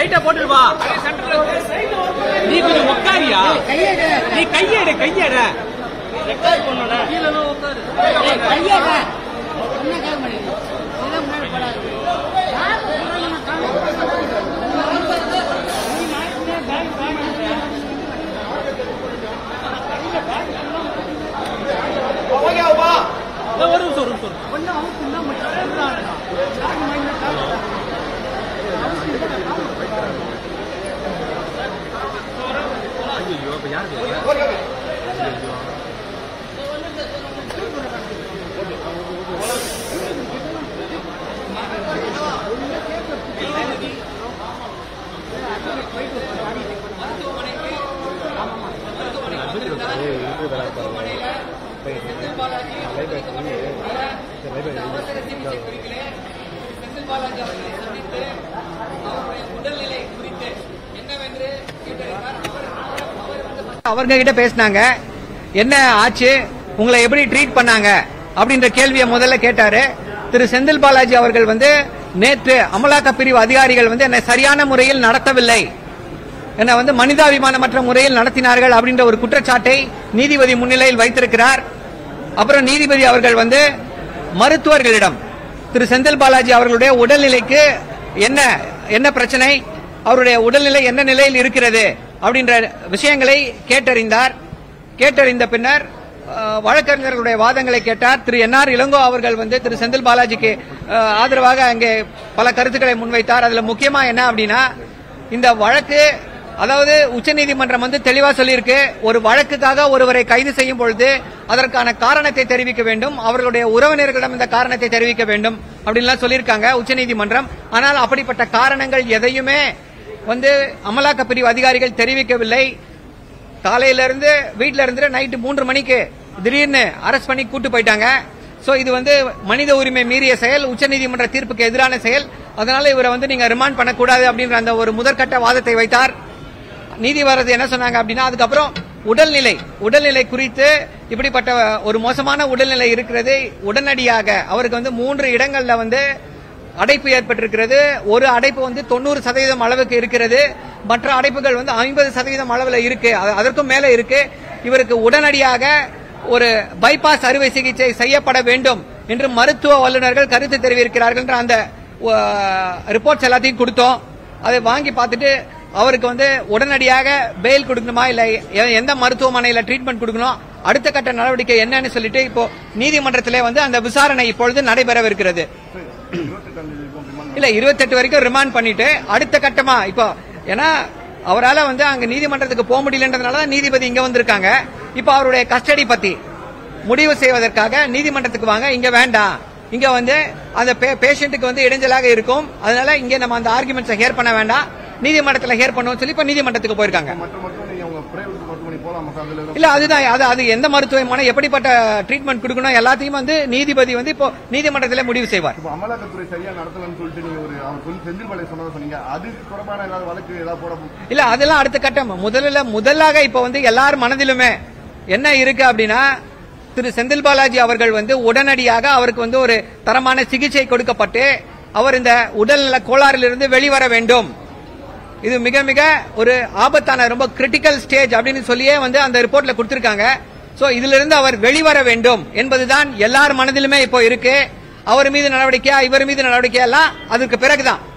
லைட்டா போட்டுட்டு வா நீ கொஞ்சம் உட்காரியா நீ கையெடு கையெடு இதோ ஒரு நிமிஷம் ஒரு நிமிஷம் அவங்க கிட்ட பேசினாங்க என்ன ஆச்சு உங்களை எப்படி ட்ரீட் பண்ணாங்க அப்படின்ற கேள்வியை முதல்ல கேட்டாரு திரு செந்தில் பாலாஜி அவர்கள் வந்து நேற்று அமலாக்க பிரிவு அதிகாரிகள் வந்து என்னை சரியான முறையில் நடத்தவில்லை என்னை வந்து மனிதாபிமானமற்ற முறையில் நடத்தினார்கள் அப்படின்ற ஒரு குற்றச்சாட்டை நீதிபதி முன்னிலையில் வைத்திருக்கிறார் அப்புறம் நீதிபதி அவர்கள் வந்து மருத்துவர்களிடம் திரு செந்தில் பாலாஜி அவர்களுடைய உடல்நிலைக்கு என்ன என்ன பிரச்சனை அவருடைய உடல்நிலை என்ன நிலையில் இருக்கிறது அப்படின்ற விஷயங்களை கேட்டறிந்தார் கேட்டறிந்த பின்னர் அஹ், வழக்கறிஞர்களுடைய வாதங்களை கேட்டார் திரு என் ஆர் இளங்கோ அவர்கள் வந்து திரு செந்தில் பாலாஜிக்கு அஹ், ஆதரவாக அங்கே பல கருத்துக்களை முன்வைத்தார் அதுல முக்கியமா என்ன அப்படின்னா இந்த வழக்கு அதாவது உச்சநீதிமன்றம் வந்து தெளிவா சொல்லியிருக்கு ஒரு வழக்குக்காக ஒருவரை கைது செய்யும் பொழுது அதற்கான காரணத்தை தெரிவிக்க வேண்டும் அவர்களுடைய உறவினர்களிடம் இந்த காரணத்தை தெரிவிக்க வேண்டும் அப்படின்லாம் சொல்லியிருக்காங்க உச்சநீதிமன்றம் ஆனால் அப்படிப்பட்ட காரணங்கள் எதையுமே வந்து அமலாக்க பிரிவு அதிகாரிகள் தெரிவிக்கவில்லை காலையில இருந்து வீட்ல இருந்து நைட்டு மூன்று மணிக்கு திடீர்னு அரெஸ்ட் பண்ணி கூட்டு போயிட்டாங்க சோ இது வந்து மனித உரிமை மீறிய செயல் உச்சநீதிமன்ற தீர்ப்புக்கு எதிரான செயல் அதனால இவரை வந்து நீங்க ரிமாண்ட் பண்ணக்கூடாது அப்படின்ற அந்த ஒரு முதற்கட்ட வாதத்தை வைத்தார் நீதிபதி என்ன சொன்னாங்க அப்படின்னா அதுக்கப்புறம் உடல்நிலை உடல்நிலை குறித்து இப்படிப்பட்ட ஒரு மோசமான உடல்நிலை இருக்கிறது உடனடியாக அவருக்கு வந்து மூன்று இடங்கள்ல வந்து அடைப்பு ஏற்பட்டிருக்கிறது ஒரு அடைப்பு வந்து தொண்ணூறு சதவீதம் அளவுக்கு இருக்கிறது மற்ற அடைப்புகள் வந்து ஐம்பது சதவீதம் அளவில் இருக்கு அது- அதற்கும் மேல இருக்கு இவருக்கு உடனடியாக ஒரு பைபாஸ் அறுவை சிகிச்சை செய்யப்பட வேண்டும் என்று மருத்துவ வல்லுநர்கள் கருத்து தெரிவிக்கிறார்கள் என்ற அந்த ரிப்போர்ட்ஸ் எல்லாத்தையும் கொடுத்தோம் அதை வாங்கி பார்த்துட்டு அவருக்கு வந்து உடனடியாக பெயில் கொடுக்கணுமா இல்ல எ- எந்த மருத்துவமனையில ட்ரீட்மெண்ட் கொடுக்கணும் அடுத்த கட்ட நடவடிக்கை என்னன்னு சொல்லிட்டு இப்போ நீதிமன்றத்திலே வந்து அந்த விசாரணை இப்பொழுது நடைபெறவிருக்கிறது இல்ல இருபத்தெட்டு வரைக்கும் ரிமாண்ட் பண்ணிட்டு அடுத்த கட்டமா இப்போ ஏன்னா அவரால வந்து அங்க நீதிமன்றத்துக்கு போக முடியலன்றதுனால தான் நீதிபதி இங்க வந்திருக்காங்க இப்போ அவருடைய கஸ்டடி பத்தி முடிவு செய்வதற்காக நீதிமன்றத்துக்கு வாங்க இங்க வேண்டாம் இங்க வந்து அந்த பேஷண்ட்டுக்கு வந்து இடைஞ்சலாக இருக்கும் அதனால இங்க நம்ம அந்த ஆர்குமெண்ட்ஸை ஹேர் பண்ண வேண்டாம் நீதிமன்றத்துல ஹேர் பண்ணுவோம் சொல்லி இப்ப நீதிமன்றத்துக்கு போயிருக்காங்க மற்ற மருத்துவமனை அவங்க பிரைவேட் மருத்துவமனை போலாமா சார் அதுல எதுவும் இல்ல அதுதான் அது அது எந்த மருத்துவமனை எப்படிப்பட்ட ட்ரீட்மெண்ட் கொடுக்கணும் எல்லாத்தையும் வந்து நீதிபதி வந்து இப்போ நீதிமன்றத்திலே முடிவு செய்வார் இப்போ அமலாக்கத்துறை சரியா நடத்தலன்னு சொல்லிட்டு நீங்க ஒரு அவர் சொல்லி செந்தில் பாளைய சொன்னதை சொன்னீங்க அது தொடர்பான ஏதாவது வழக்கு ஏதாவது போட இல்ல அதெல்லாம் அடுத்த கட்டம் முதல்ல முதலாக இப்ப வந்து எல்லார் மனதிலுமே என்ன இருக்கு அப்படின்னா திரு செந்தில் பாலாஜி அவர்கள் வந்து உடனடியாக அவருக்கு வந்து ஒரு தரமான சிகிச்சை கொடுக்கப்பட்டு அவர் இந்த உடல்நல கோளாறிலிருந்து வெளிவர வேண்டும் இது மிக மிக ஒரு ஆபத்தான ரொம்ப கிரிட்டிக்கல் ஸ்டேஜ் அப்படின்னு சொல்லியே வந்து அந்த ரிப்போர்ட்ல கொடுத்திருக்காங்க சோ இதுல இருந்து அவர் வெளிவர வேண்டும் என்பதுதான் எல்லார் மனதிலுமே இப்போ இருக்கு அவர் மீது நடவடிக்கையா இவர் மீது நடவடிக்கையா எல்லாம் அதுக்கு பிறகுதான்